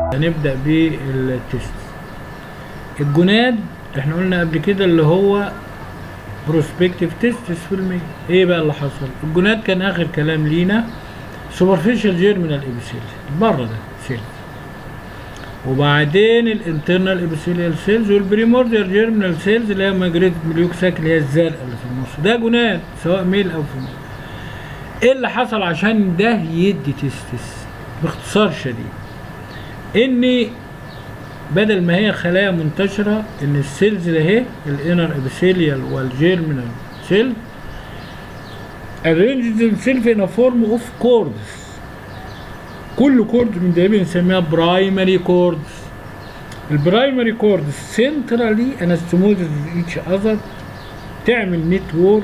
هنبدأ بالتست الجناد احنا قلنا قبل كده اللي هو بروسبكتيف تيستس في المية ايه بقى اللي حصل الجناد كان اخر كلام لينا سوبرفيشال جيرمينال ابيثيل بره ده سيلز وبعدين الانترنال ابيثيليال سيلز والبريمورديال جيرمينال سيلز اللي هي ماجريتد مليوكساك اللي هي الزرقاء اللي في النص ده جناد سواء ميل او فيميل ايه اللي حصل عشان ده يدي تستس باختصار شديد ان بدل ما هي خلايا منتشرة ان السيلز ده اهي الانر ابيثيليال والجيرمينال سيل arranged themselves in a form of chords كل كورد من ده بنسميها برايمري كوردز البرايمري كوردز سنترالي انستموزز ايتش اذر تعمل نتورك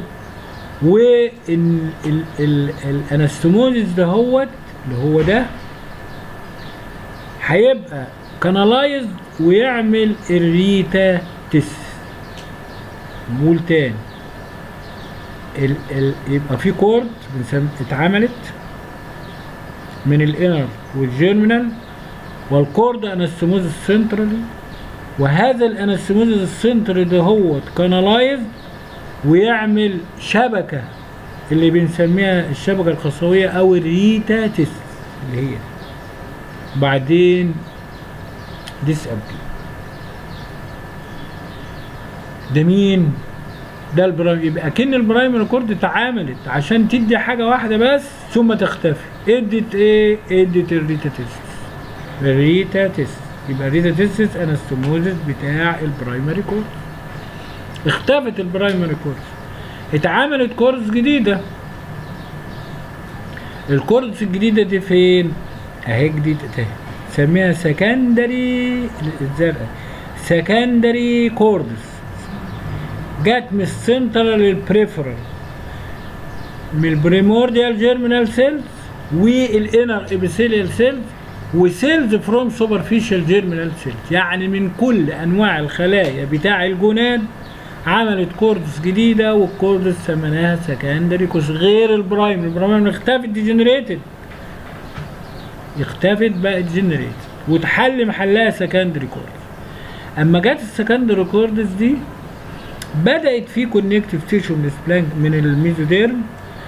والانستموزز ده هوت اللي هو ده هيبقى كانالايزد ويعمل الريتا تس نقول تاني ال ال يبقى في كورد بنسم اتعملت من الانر والجيرمينال والكورد انستموز سنترالي وهذا الانستموز السنتري ده هو كانالايز ويعمل شبكة اللي بنسميها الشبكة الخصوية او الريتا تس اللي هي بعدين ديس ابي ده مين ده البرايم يبقى اكن البرايمري كورد اتعاملت عشان تدي حاجه واحده بس ثم تختفي ادت ايه ادت الريتا تيست الريتا تيست يبقى الريتا تيست انستموزس بتاع البرايمري كورد اختفت البرايمري كورد اتعملت كورس جديده الكورس الجديده دي فين اهي جديده اهي سميها سكندري الزرقاء سكندري كوردس جت من السنترال للبريفرال من البريمورديال جيرمينال سيلز والانر ابيثيليال سيلز وسيلز فروم سوبرفيشال جيرمينال سيلز يعني من كل انواع الخلايا بتاع الجناد عملت كوردس جديده والكوردس سميناها سكندري كوس غير البرايم البرايم اختفت ديجنريتد اختفت بقت جنريت وتحل محلها سكندري كوردس اما جت السكندري كوردس دي بدات في كونكتيف تيشو من السبلانك من الميزوديرم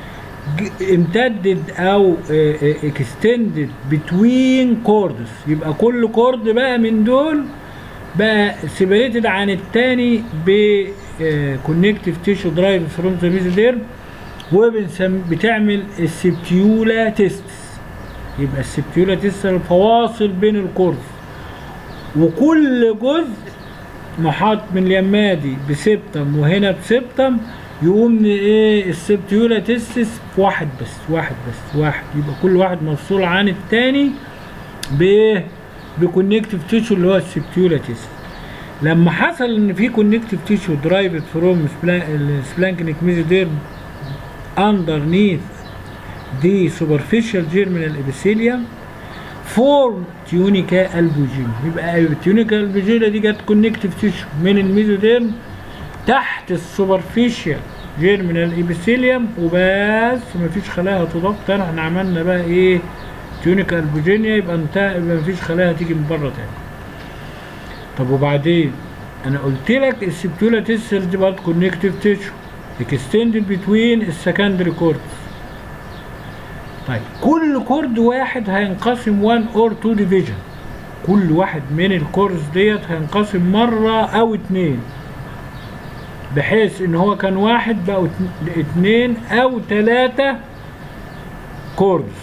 امتدت او اكستندد بتوين كوردس يبقى كل كورد بقى من دول بقى سيبريتد عن التاني ب كونكتيف تيشو درايف فروم ذا ميزوديرم وبنسم بتعمل السبتيولا تيستس يبقى السبتيولا تيستس الفواصل بين الكورد وكل جزء محاط من اليمادي بسبتم وهنا بسبتم يقوم ايه السبتيولا تستس واحد بس واحد بس واحد يبقى كل واحد مفصول عن التاني بايه بكونكتيف تيشو اللي هو السبتيولا تستس لما حصل ان في كونكتيف تيشو درايفد فروم سبلانكنيك ميزوديرم اندرنيث دي سوبرفيشال جيرمينال ابيثيليوم فورم تيونيكا البوجين يبقى التيونيكا البوجينا دي جت كونكتيف تيشو من الميزوديرم تحت السوبرفيشال جيرمينال ايبيثيليوم وبس مفيش خلايا هتضاف تاني احنا عملنا بقى ايه تيونيكا البوجينيا يبقى انت يبقى مفيش خلايا هتيجي من بره تاني طب وبعدين انا قلت لك السبتولا تيسل دي برضه كونكتيف تيشو اكستندد بتوين السكندري كورتس طيب كل كورد واحد هينقسم 1 اور 2 ديفيجن كل واحد من الكورس ديت هينقسم مرة او اتنين بحيث ان هو كان واحد بقوا اتنين او تلاتة كوردز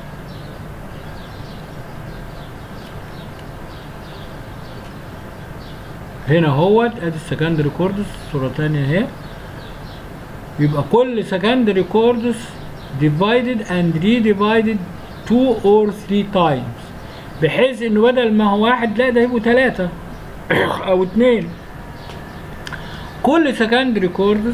هنا هوت ادي السكندري كوردس صورة تانية اهي يبقى كل سكندري كوردس divided and redivided two or three times بحيث انه بدل ما هو واحد لا ده يبقوا ثلاثة او اتنين كل سكندري كوردس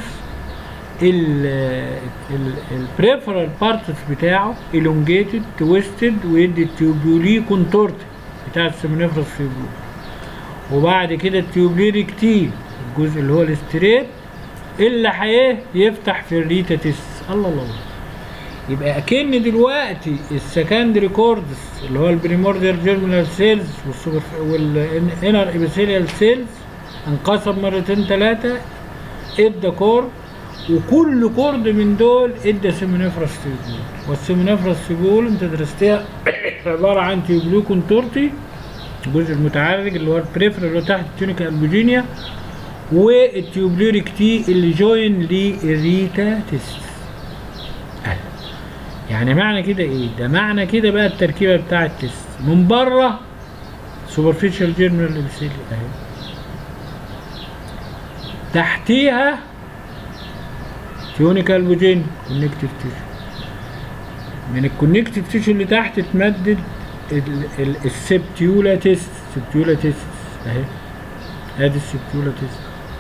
البريفرال بارتس بتاعه elongated twisted ويدي التيوبولي كونتورت بتاع السمنفرس فيبرو وبعد كده التيوبليري كتير الجزء اللي هو الاستريت اللي هيه يفتح في الريتا تيس الله الله الله يبقى اكن دلوقتي السكندري كوردس اللي هو البريمورديال جيرمينال سيلز والسوبر والانر ابيثيليال سيلز انقسم مرتين ثلاثه ادى كورد وكل كورد من دول ادى سيمينيفرس تيوبول والسيمينيفرس تيوبول انت درستها عباره عن تيوبلو كونتورتي الجزء المتعرج اللي هو البريفر اللي هو تحت التونيكا البوجينيا والتيوبلوريك تي اللي جوين للريتا تيست يعني معنى كده ايه ده معنى كده بقى التركيبه بتاع التيست من بره سوبرفيشال جيرمال ابيثيلي اهي تحتيها تيونيكال بوجين كونكتيف تيشو من الكونكتيف تيشو اللي تحت اتمدد السبتيولا تيست سبتيولا تيست اهي ادي السبتيولا تيست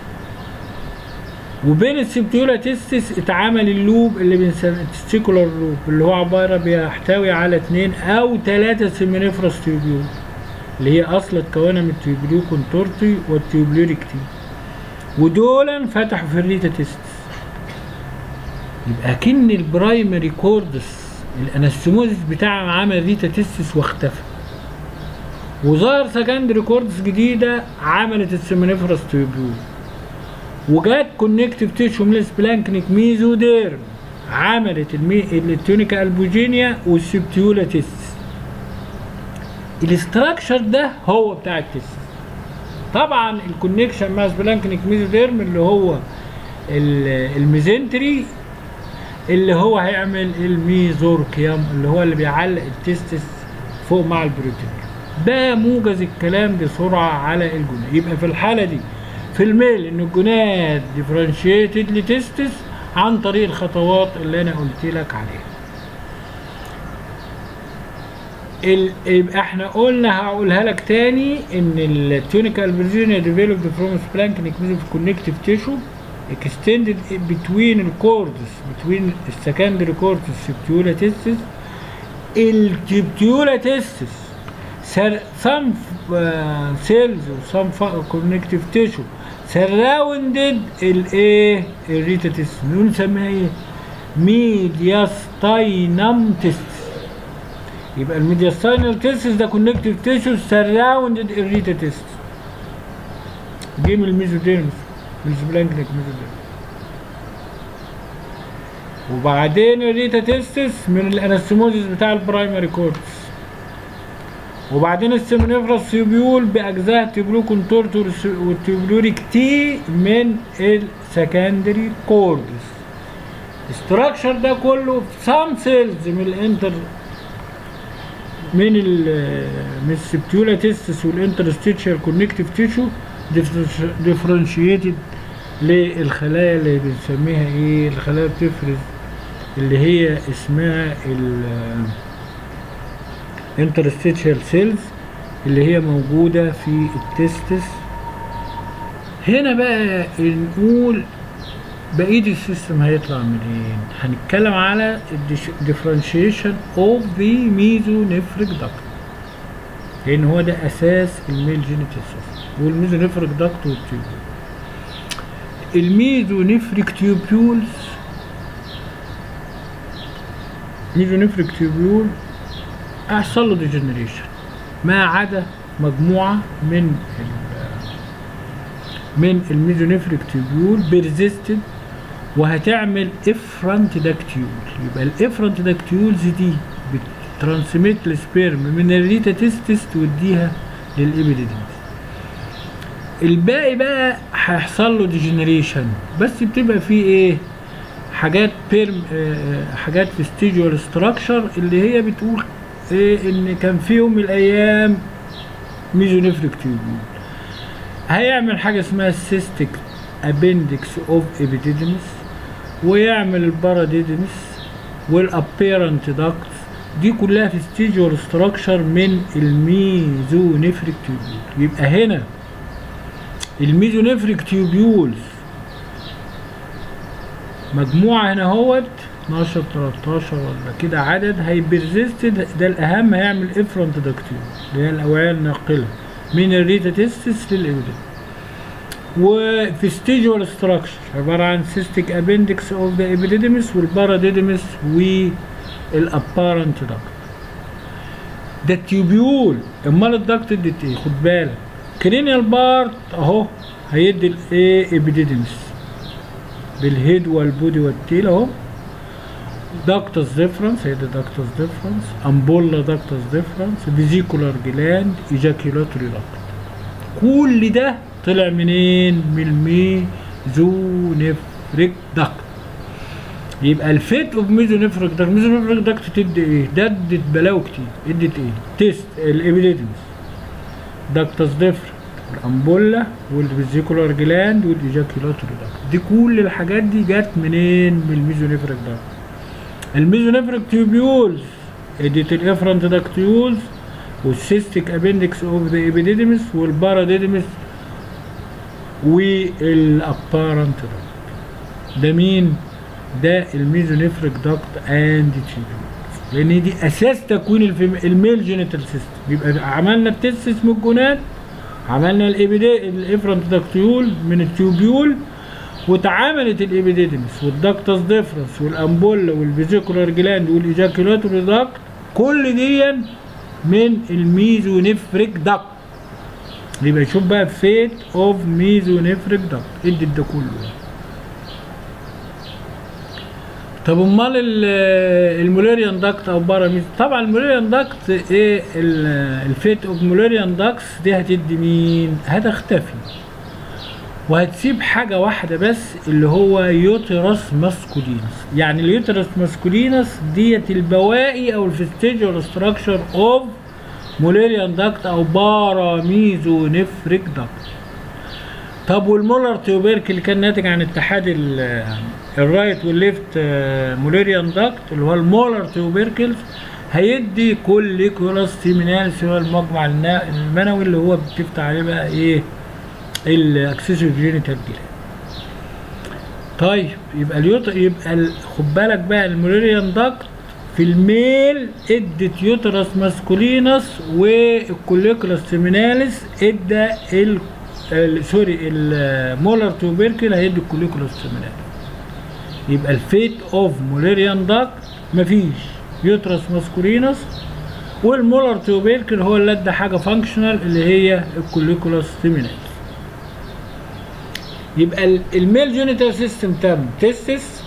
وبين السبتيولا تيستس اتعمل اللوب اللي بنسميه التستيكولار لوب اللي هو عباره بيحتوي على اثنين او ثلاثه سيمينيفرس تيوبيول اللي هي اصل اتكونها من التيوبليو كونتورتي والتيوبليوريك تي ودول فتحوا في الريتا تيستس يبقى كن البرايمري كوردس الانستموزيس بتاعها عمل ريتا تيستس واختفى وظهر سكندري كوردس جديده عملت السيمينيفرس تيوبيول وجات كونكتيف تيشو من السبلانكنيك ميزوديرم عملت المي... التونيكا البوجينيا والسبتيولا تيستس الاستراكشر ده هو بتاع التيست طبعا الكونكشن مع سبلانكنيك ميزوديرم اللي هو الميزنتري اللي هو هيعمل الميزوركيوم اللي هو اللي بيعلق التستس فوق مع البروتين ده موجز الكلام بسرعه على الجنود يبقى في الحاله دي في الميل ان الجناد ديفرنشيتد لتستس عن طريق الخطوات اللي انا قلت لك عليها ال... يبقى احنا قلنا هقولها لك تاني ان التونيكال فيرجينيا ديفلوبد فروم سبلانكنيك ميزو في كونكتيف تيشو extended between الكوردس between السكندري كوردس السبتيولا تيستس السبتيولا تيستس some uh, cells or some connective tissue surrounded الايه الريتا تيست نقول نسميها ايه ميدياستاينم تيست يبقى الميدياستاينال تيست ده كونكتيف تيشو سراوندد الريتا تيست جه من الميزوديرمس من السبلانكنيك ميزوديرمس وبعدين الريتا تيستس من الانستموزيس بتاع البرايمري كورتس وبعدين السيمينيفرس تيوبيول باجزاء تيبلو كونتورت والتيوبلوريك تي من السكندري كوردس الاستراكشر ده كله في سام سيلز من الانتر من ال من السبتيولا تيستس والانترستيتشر كونكتيف تيشو ديفرنشيتد للخلايا اللي بنسميها ايه الخلايا بتفرز اللي هي اسمها ال interstitial cells اللي هي موجودة في التستس هنا بقى نقول بقية السيستم هيطلع منين هنتكلم على differentiation of the mesonephric duct لأن هو ده أساس الميل جينيتيسيس والميزونيفريك داكت والتيوبول الميزونيفريك تيوبيولز ميزونيفريك تيوبيول هيحصل له ديجنريشن ما عدا مجموعه من من الميزونيفريك تيبيول بيرزيستد وهتعمل افرنت داكتيول يبقى الافرنت داكتيولز دي بترانسميت السبيرم من الريتا تيستس توديها للابيديديمس الباقي بقى هيحصل له ديجنريشن بس بتبقى فيه ايه حاجات بيرم آه حاجات فيستيجوال ستراكشر اللي هي بتقول ايه ان كان في يوم من الايام ميزونيفريك تيوبول هيعمل حاجه اسمها السيستيك ابندكس اوف ابيديديمس ويعمل الباراديديمس والابيرنت داكت دي كلها في ستيجوال ستراكشر من الميزونيفريك تيوبول يبقى هنا الميزونيفريك تيوبيولز مجموعه هنا اهوت 12 13 ولا كده عدد هيبرزيستد ده الاهم هيعمل افرنت داكتيول اللي هي الاوعيه الناقله من الريتا تيستس للابيديم وفي ستيجوال ستراكشر عباره عن سيستيك ابندكس اوف ذا ابيديديمس والباراديديمس الابارنت داكت ده التيوبيول امال الدكت ادت ايه خد بالك كرينيال بارت اهو هيدي الايه ابيديدمس بالهيد والبودي والتيل اهو داكتس ديفرنس هيدي داكتس ديفرنس امبولا داكتس ديفرنس فيزيكولار جلاند ايجاكيولاتوري داكت كل ده طلع منين من الميزونيفريك داكت يبقى الفيت اوف ميزونيفريك داكت ميزونيفريك داكت تدي ايه ده ادت بلاوي كتير ادت ايه تيست الابيديدمس داكتس ديفرنس الامبولا والفيزيكولار جلاند والايجاكيولاتوري داكت دي كل الحاجات دي جت منين من الميزونيفريك داكت الميزونيفريك تيوبيولز اديت الافرنت داكتيولز والسيستيك ابندكس اوف ذا ابيديدمس والباراديدمس والابارنت داكت ده مين؟ ده الميزونيفريك داكت اند تيوبيولز لان دي اساس تكوين الفيم... الميل جينيتال سيستم يبقى عملنا التستس من الجونات عملنا الابيدي الافرنت داكتيول من التيوبيول واتعملت الابيديدمس والداكتس ديفرنس والامبولا والفيزيكولار جلاند والايجاكيولاتوري داكت كل دي من الميزونيفريك داكت يبقى شوف بقى فيت اوف ميزونيفريك داكت ادت ده كله طب امال المولاريان داكت او باراميز طبعا المولاريان داكت ايه الفيت اوف مولاريان داكس دي هتدي مين هتختفي وهتسيب حاجة واحدة بس اللي هو يوترس ماسكولينس يعني اليوترس ماسكولينس ديت البواقي او الفستيجوال ستراكشر اوف مولاريان داكت او باراميزونيفريك داكت طب والمولر تيوبيرك اللي كان ناتج عن اتحاد الرايت والليفت موليريان داكت اللي هو المولر تيوبيركلز هيدي كل كولاس تيمينالس هو المجمع المنوي اللي هو بتفتح عليه بقى ايه الاكسسيف جينيتال جلاند طيب يبقى اليوت يبقى خد بالك بقى الموليريان داكت في الميل ادت يوترس ماسكولينس والكوليكولاس تيمينالس ادى ال سوري المولر توبيركل هيدي الكوليكولاس تيمينالس يبقى الفيت اوف موليريان داكت مفيش يوترس ماسكولينس والمولر توبيركل هو اللي ادى حاجه فانكشنال اللي هي الكوليكولاس تيمينالس يبقى الميل جينيتال سيستم تم تستس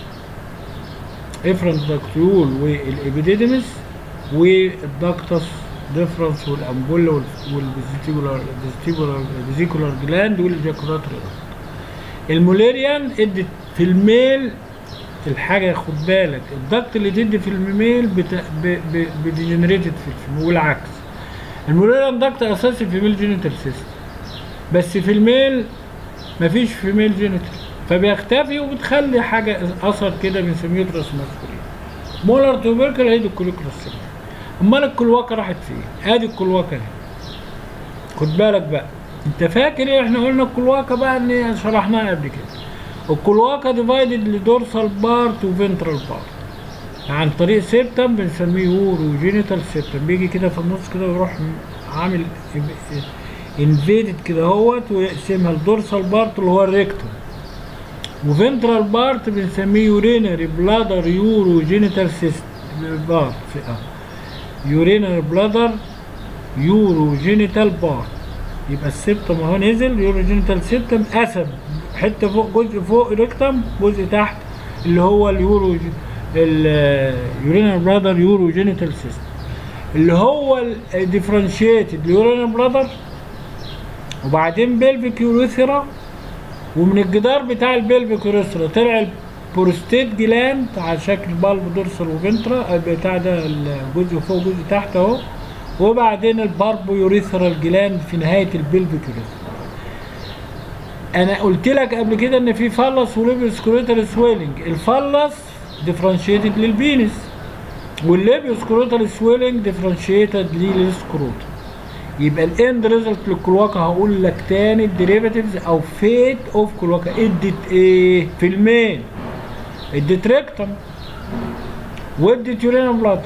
افرنت داكتيول والابيديدمس والداكتس ديفرنس والامبولا والفيزيكولار الفيزيكولار جلاند والايجاكولاتوري الموليريان ادت في الميل الحاجه خد بالك الضغط اللي تدي في الميل بتجنريتد في الفيميل والعكس الموليريان ضغط اساسي في الميل جينيتال سيستم بس في الميل مفيش في ميل جينيتال فبيختفي وبتخلي حاجه اثر كده بنسميه تراس ماسكولين مولر توبركل هيدي الكوليكولاس امال الكلواكه راحت فين؟ ادي الكلواكه اهي خد بالك بقى انت فاكر ايه احنا قلنا الكلواكه بقى ان شرحناها قبل كده الكلواكه ديفايدد لدورسال بارت وفنترال بارت عن طريق سيبتم بنسميه يورو جينيتال سيبتم بيجي كده في النص كده ويروح عامل انفيدد كده اهوت ويقسمها لدورسال بارت اللي هو الريكتوم وفنترال بارت بنسميه يورينري بلادر يورو جينيتال سيستم بارت اه يورينري بلادر يورو جينيتال بارت يبقى السبتم اهو نزل يورو جينيتال سيبتم قسم حته فوق جزء فوق ريكتم جزء تحت اللي هو اليورو اليورينال بلادر يورو جينيتال سيستم اللي هو الديفرنشيتد اليورينال بلادر وبعدين بيلفيك يوريثرا ومن الجدار بتاع البيلفيك يوريثرا طلع البروستيت جلاند على شكل بالب دورسال وفنترا بتاع ده الجزء فوق جزء تحت اهو وبعدين الباربو يوريثرال جلاند في نهايه البيلفيك يوريثرا انا قلت لك قبل كده ان في فالس وليبيوسكروتال سويلنج الفالس ديفرنشيتد للبينس والليبيوسكروتال سويلنج ديفرنشيتد للسكروتال يبقى الاند ريزلت للكلواكا هقول لك تاني الديريفاتيفز او فيت اوف كلواكا ادت ايه في المين ادت ريكتم وادت يورينا بلاد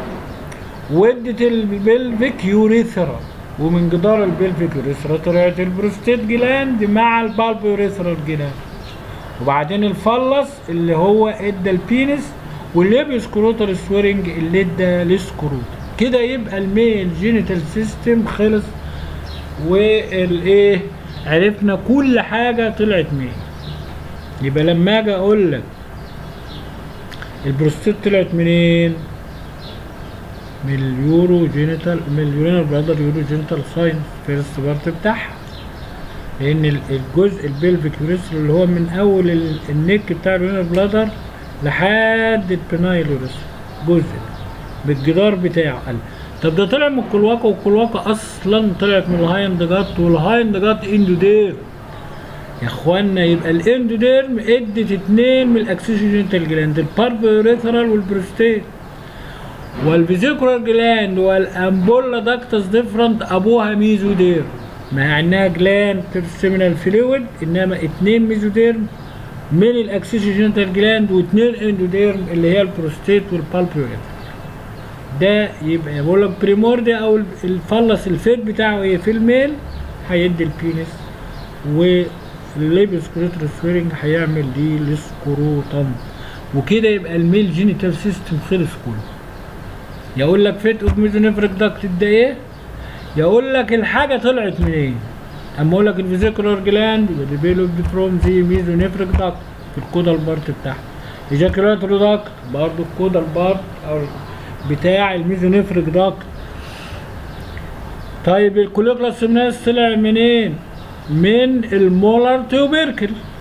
وادت البلفيك يوريثرا ومن جدار البلفيك يوريثرا طلعت البروستيت جلاند مع البالب يوريثرا جلاند وبعدين الفلس اللي هو ادى البينس والليبيوس كروتال سويرنج اللي ادى للسكروت كده يبقى الميل جينيتال سيستم خلص والايه عرفنا كل حاجه طلعت مين يبقى لما اجي اقول لك البروستيت طلعت منين من اليورو جينيتال من اليورينال برادر يورو جينيتال ساينس فيرست بارت بتاعها لان ال- الجزء البلفيك يوريثرا اللي هو من اول ال- النك بتاع اليورينال بلادر لحد البنايل يوريثرا جزء بالجدار بتاعه قال طب ده طلع من الكلواكا والكلواكا اصلا طلعت من الهايند جات والهايند جات اندودير يا اخوانا يبقى الاندوديرم ادت اتنين من الاكسجينيتال جلاند الباربيوريثرال والبروستيت والفيزيكولار جلاند والامبولا داكتس ديفرنت ابوها ميزوديرم مع انها جلاند سيمينال فلويد انما اتنين ميزوديرم من الاكسجينيتال جلاند واتنين اندوديرم اللي هي البروستيت والبالبيوريثرال ده يبقى بقول لك بريموردي او الفلس الفيت بتاعه ايه في الميل هيدي البينس والليبس كروتر سويرنج هيعمل دي السكروتم وكده يبقى الميل جينيتال سيستم خلص كله يقول لك فيت اوف ميزونيفريك داكت ده ايه يقول لك الحاجه طلعت منين اما اقول لك الفيزيكولار جلاند يبقى دي بيلو فروم زي ميزونيفريك داكت في الكودال بارت بتاعها ايجاكولاتوري داكت برضه الكودال بارت او بتاع الميزونيفريك داكت طيب الكوليكولاس سيمناس طلع منين؟ من المولار تيوبيركل